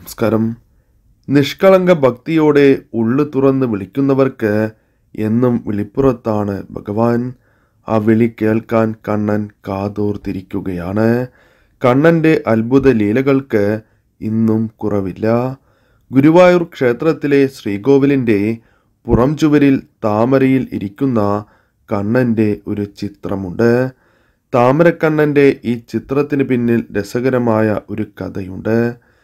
നമസ്കാരം നിഷ്കളങ്ക ഭക്തിയോടെ ഉള്ളു തുറന്ന് വിളിക്കുന്നവർക്ക് എന്നും വിളിപ്പുറത്താണ് ഭഗവാൻ ആ വിളി കേൾക്കാൻ കണ്ണൻ കാതോർത്തിരിക്കുകയാണ് കണ്ണൻ്റെ അത്ഭുത ലീലകൾക്ക് ഇന്നും കുറവില്ല ഗുരുവായൂർ ക്ഷേത്രത്തിലെ ശ്രീകോവിലിൻ്റെ പുറം ചുവരിൽ താമരയിൽ ഇരിക്കുന്ന കണ്ണൻ്റെ ഒരു ചിത്രമുണ്ട് താമരക്കണ്ണൻ്റെ ഈ ചിത്രത്തിന് പിന്നിൽ രസകരമായ ഒരു കഥയുണ്ട്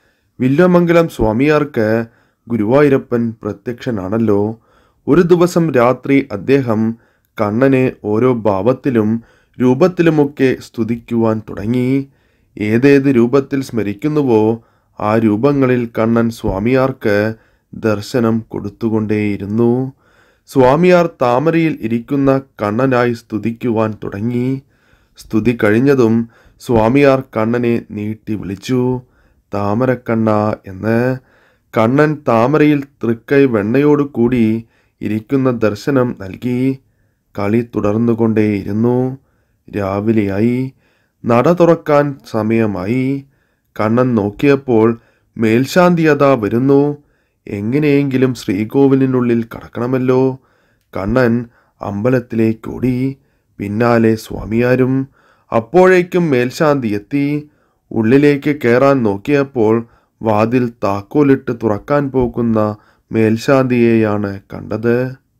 വില്വമംഗലം സ്വാമിയാർക്ക് ഗുരുവായൂരപ്പൻ പ്രത്യക്ഷനാണല്ലോ ഒരു ദിവസം രാത്രി അദ്ദേഹം കണ്ണനെ ഓരോ ഭാവത്തിലും രൂപത്തിലുമൊക്കെ സ്തുതിക്കുവാൻ തുടങ്ങി ഏതേത് രൂപത്തിൽ സ്മരിക്കുന്നുവോ ആ രൂപങ്ങളിൽ കണ്ണൻ സ്വാമിയാർക്ക് ദർശനം കൊടുത്തുകൊണ്ടേയിരുന്നു സ്വാമിയാർ താമരയിൽ ഇരിക്കുന്ന കണ്ണനായി സ്തുതിക്കുവാൻ തുടങ്ങി സ്തുതി കഴിഞ്ഞതും സ്വാമിയാർ കണ്ണനെ നീട്ടി വിളിച്ചു താമരക്കണ്ണ എന്ന് കണ്ണൻ താമരയിൽ തൃക്കൈ വെണ്ണയോടു കൂടി ഇരിക്കുന്ന ദർശനം നൽകി കളി തുടർന്നുകൊണ്ടേയിരുന്നു രാവിലെയായി നട തുറക്കാൻ സമയമായി കണ്ണൻ നോക്കിയപ്പോൾ മേൽശാന്തിയത വരുന്നു എങ്ങനെയെങ്കിലും ശ്രീകോവിലിനുള്ളിൽ കടക്കണമല്ലോ കണ്ണൻ അമ്പലത്തിലേക്കോടി പിന്നാലെ സ്വാമിയാരും അപ്പോഴേക്കും മേൽശാന്തി എത്തി ഉള്ളിലേക്ക് കയറാൻ നോക്കിയപ്പോൾ വാതിൽ താക്കോലിട്ട് തുറക്കാൻ പോകുന്ന മേൽശാന്തിയെയാണ് കണ്ടത്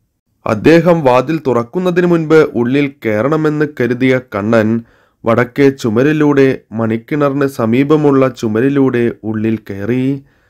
അദ്ദേഹം വാതിൽ തുറക്കുന്നതിന് മുൻപ് ഉള്ളിൽ കയറണമെന്ന് കരുതിയ കണ്ണൻ വടക്കേ ചുമരിലൂടെ മണിക്കിണറിന് സമീപമുള്ള ചുമരിലൂടെ ഉള്ളിൽ കയറി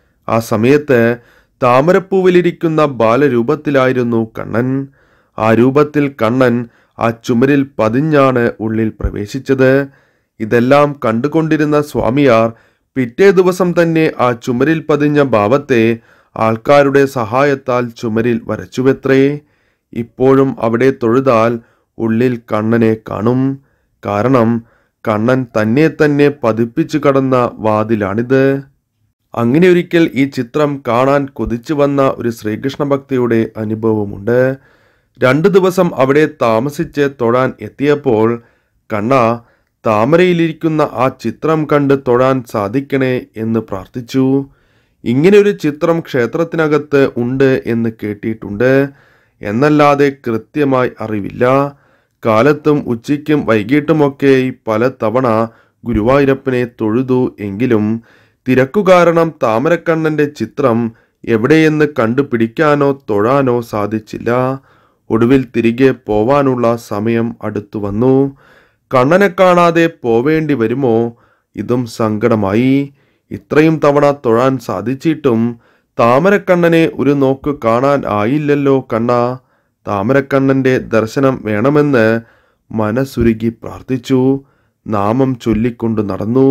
ആ സമയത്ത് താമരപ്പൂവിലിരിക്കുന്ന ബാലരൂപത്തിലായിരുന്നു കണ്ണൻ ആ രൂപത്തിൽ കണ്ണൻ ആ ചുമരിൽ പതിഞ്ഞാണ് ഉള്ളിൽ പ്രവേശിച്ചത് ഇതെല്ലാം കണ്ടുകൊണ്ടിരുന്ന സ്വാമിയാർ പിറ്റേ ദിവസം തന്നെ ആ ചുമരിൽ പതിഞ്ഞ ഭാവത്തെ ആൾക്കാരുടെ സഹായത്താൽ ചുമരിൽ വരച്ചുവെത്രേ ഇപ്പോഴും അവിടെ തൊഴുതാൽ ഉള്ളിൽ കണ്ണനെ കാണും കാരണം കണ്ണൻ തന്നെ തന്നെ പതിപ്പിച്ചു കടന്ന വാതിലാണിത് അങ്ങനെ ഒരിക്കൽ ഈ ചിത്രം കാണാൻ കൊതിച്ചു വന്ന ഒരു ശ്രീകൃഷ്ണ ഭക്തിയുടെ അനുഭവമുണ്ട് രണ്ടു ദിവസം അവിടെ താമസിച്ച് തൊഴാൻ എത്തിയപ്പോൾ കണ്ണ താമരയിലിരിക്കുന്ന ആ ചിത്രം കണ്ട് തൊഴാൻ സാധിക്കണേ എന്ന് പ്രാർത്ഥിച്ചു ഇങ്ങനെ ഒരു ചിത്രം ക്ഷേത്രത്തിനകത്ത് ഉണ്ട് എന്ന് കേട്ടിട്ടുണ്ട് എന്നല്ലാതെ കൃത്യമായി അറിവില്ല കാലത്തും ഉച്ചയ്ക്കും വൈകിട്ടുമൊക്കെ പല തവണ ഗുരുവായൂരപ്പനെ തൊഴുതു എങ്കിലും തിരക്കു കാരണം താമരക്കണ്ണന്റെ ചിത്രം എവിടെയെന്ന് കണ്ടുപിടിക്കാനോ തൊഴാനോ സാധിച്ചില്ല ഒടുവിൽ തിരികെ പോവാനുള്ള സമയം അടുത്തു വന്നു കണ്ണനെ കാണാതെ പോവേണ്ടി വരുമോ ഇതും സങ്കടമായി ഇത്രയും തവണ തൊഴാൻ സാധിച്ചിട്ടും താമരക്കണ്ണനെ ഒരു നോക്ക് കാണാൻ ആയില്ലല്ലോ കണ്ണ താമരക്കണ്ണന്റെ ദർശനം വേണമെന്ന് മനസ്സുരുകി പ്രാർത്ഥിച്ചു നാമം ചൊല്ലിക്കൊണ്ടു നടന്നു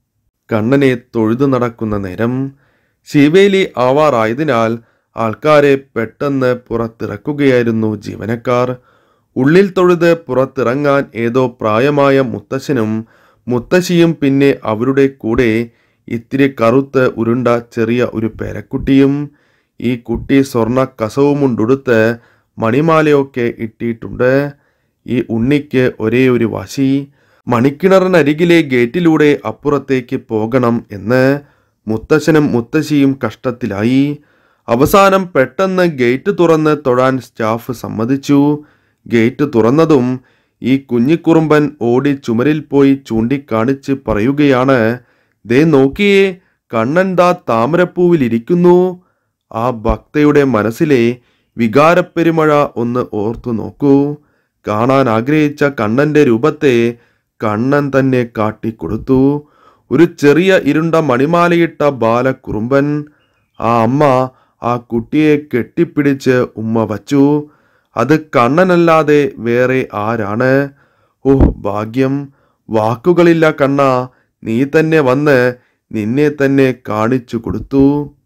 കണ്ണനെ തൊഴുതു നടക്കുന്ന നേരം ശിവേലി ആവാറായതിനാൽ ആൾക്കാരെ പെട്ടെന്ന് പുറത്തിറക്കുകയായിരുന്നു ജീവനക്കാർ ഉള്ളിൽ തൊഴുത് പുറത്തിറങ്ങാൻ ഏതോ പ്രായമായ മുത്തശ്ശനും മുത്തശ്ശിയും പിന്നെ അവരുടെ കൂടെ ഇത്തിരി കറുത്ത് ഉരുണ്ട ചെറിയ ഒരു പേരക്കുട്ടിയും ഈ കുട്ടി സ്വർണ്ണ കസവുമുണ്ടുടുത്ത് മണിമാലയൊക്കെ ഇട്ടിട്ടുണ്ട് ഈ ഉണ്ണിക്ക് ഒരേ ഒരു വാശി മണിക്കിണറിനരികിലെ ഗേറ്റിലൂടെ അപ്പുറത്തേക്ക് പോകണം എന്ന് മുത്തശ്ശനും മുത്തശ്ശിയും കഷ്ടത്തിലായി അവസാനം പെട്ടെന്ന് ഗേറ്റ് തുറന്ന് തൊഴാൻ സ്റ്റാഫ് സമ്മതിച്ചു ഗേറ്റ് തുറന്നതും ഈ കുഞ്ഞിക്കുറുമ്പൻ ഓടി ചുമരിൽ പോയി ചൂണ്ടിക്കാണിച്ച് പറയുകയാണ് ദേ നോക്കിയേ കണ്ണൻ ദാ താമരപ്പൂവിലിരിക്കുന്നു ആ ഭക്തയുടെ മനസ്സിലെ വികാരപ്പെരുമഴ ഒന്ന് ഓർത്തു നോക്കൂ കാണാൻ ആഗ്രഹിച്ച കണ്ണന്റെ രൂപത്തെ കണ്ണൻ തന്നെ കാട്ടിക്കൊടുത്തു ഒരു ചെറിയ ഇരുണ്ട മണിമാലയിട്ട ബാലക്കുറുമ്പൻ ആ അമ്മ ആ കുട്ടിയെ കെട്ടിപ്പിടിച്ച് ഉമ്മ വച്ചു അത് കണ്ണനല്ലാതെ വേറെ ആരാണ് ഓ ഭാഗ്യം വാക്കുകളില്ല കണ്ണ നീ തന്നെ വന്ന് നിന്നെ തന്നെ കാണിച്ചു കൊടുത്തു